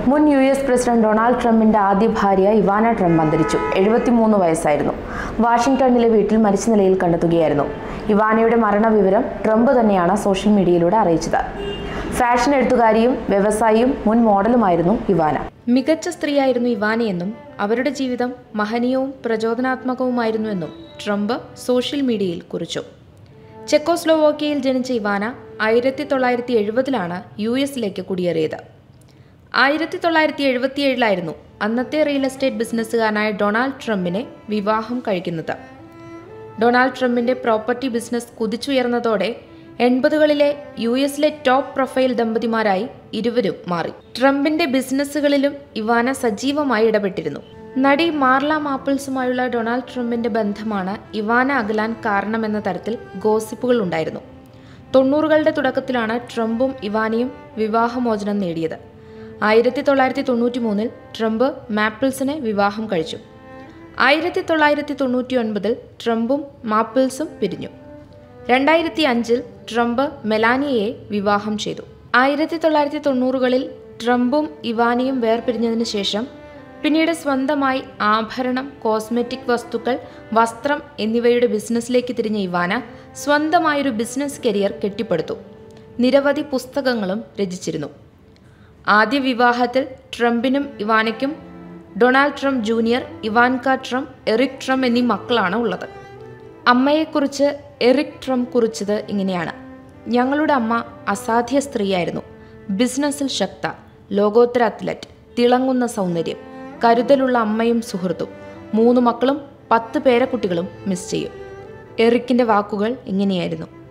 മുൻ U S president Donald ട്രംപിന്റെ ആദ്യ ഭാര്യ ഇവാന ട്രംപ് അന്തരിച്ചു എഴുപത്തിമൂന്ന് വയസ്സായിരുന്നു വാഷിംഗ്ടണിലെ വീട്ടിൽ മരിച്ച നിലയിൽ കണ്ടെത്തുകയായിരുന്നു ഇവാനയുടെ മരണവിവരം ട്രംപ് തന്നെയാണ് സോഷ്യൽ മീഡിയയിലൂടെ അറിയിച്ചത് ഫാഷൻ എഴുത്തുകാരിയും വ്യവസായിയും മുൻ മോഡലുമായിരുന്നു ഇവാന മികച്ച സ്ത്രീയായിരുന്നു ഇവാനയെന്നും അവരുടെ ജീവിതം മഹനീയവും പ്രചോദനാത്മകവുമായിരുന്നുവെന്നും ട്രംപ് സോഷ്യൽ മീഡിയയിൽ കുറിച്ചു ചെക്കോസ്ലോവാക്കിയയിൽ ജനിച്ച ഇവാന ആയിരത്തി തൊള്ളായിരത്തി എഴുപതിലാണ് യു എസിലേക്ക് കുടിയേറിയത് ആയിരത്തി തൊള്ളായിരത്തി എഴുപത്തിയേഴിലായിരുന്നു അന്നത്തെ റിയൽ എസ്റ്റേറ്റ് ബിസിനസ്സുകാരനായ ഡൊണാൾഡ് ട്രംപിനെ വിവാഹം കഴിക്കുന്നത് ഡൊണാൾഡ് ട്രംപിന്റെ പ്രോപ്പർട്ടി ബിസിനസ് കുതിച്ചുയർന്നതോടെ എൺപതുകളിലെ യു എസിലെ ടോപ്പ് പ്രൊഫൈൽ ദമ്പതിമാരായി ഇരുവരും മാറി ട്രംപിന്റെ ബിസിനസ്സുകളിലും ഇവാന സജീവമായി ഇടപെട്ടിരുന്നു നടി മാർല മാപ്പിൾസുമായുള്ള ഡൊണാൾഡ് ട്രംപിന്റെ ബന്ധമാണ് ഇവാന അകലാൻ കാരണമെന്ന തരത്തിൽ ഗോസിപ്പുകൾ ഉണ്ടായിരുന്നു തൊണ്ണൂറുകളുടെ തുടക്കത്തിലാണ് ട്രംപും ഇവാനയും വിവാഹമോചനം നേടിയത് ആയിരത്തി തൊള്ളായിരത്തി തൊണ്ണൂറ്റി മൂന്നിൽ ട്രംപ് മാപ്പിൾസിനെ വിവാഹം കഴിച്ചു ആയിരത്തി തൊള്ളായിരത്തി തൊണ്ണൂറ്റി ഒൻപതിൽ ട്രംപും മാപ്പിൾസും പിരിഞ്ഞു രണ്ടായിരത്തി അഞ്ചിൽ ട്രംപ് മെലാനിയയെ വിവാഹം ചെയ്തു ആയിരത്തി തൊള്ളായിരത്തി തൊണ്ണൂറുകളിൽ ട്രംപും ഇവാനയും വേർപിരിഞ്ഞതിന് ശേഷം പിന്നീട് സ്വന്തമായി ആഭരണം കോസ്മെറ്റിക് വസ്തുക്കൾ വസ്ത്രം എന്നിവയുടെ ബിസിനസ്സിലേക്ക് തിരിഞ്ഞ ഇവാന സ്വന്തമായൊരു ബിസിനസ് കരിയർ കെട്ടിപ്പടുത്തു നിരവധി പുസ്തകങ്ങളും രചിച്ചിരുന്നു ആദ്യ വിവാഹത്തിൽ ട്രംപിനും ഇവാനയ്ക്കും Donald Trump junior Ivanka Trump Eric Trump എന്നീ മക്കളാണ് ഉള്ളത് അമ്മയെക്കുറിച്ച് എറിക് ട്രംപ് കുറിച്ചത് ഇങ്ങനെയാണ് ഞങ്ങളുടെ അമ്മ അസാധ്യ സ്ത്രീയായിരുന്നു ബിസിനസ്സിൽ ശക്ത ലോകോത്തര അത്ലറ്റ് തിളങ്ങുന്ന സൗന്ദര്യം കരുതലുള്ള അമ്മയും സുഹൃത്തും മൂന്ന് മക്കളും പത്ത് പേരക്കുട്ടികളും മിസ് ചെയ്യും എറിക്കിൻ്റെ വാക്കുകൾ ഇങ്ങനെയായിരുന്നു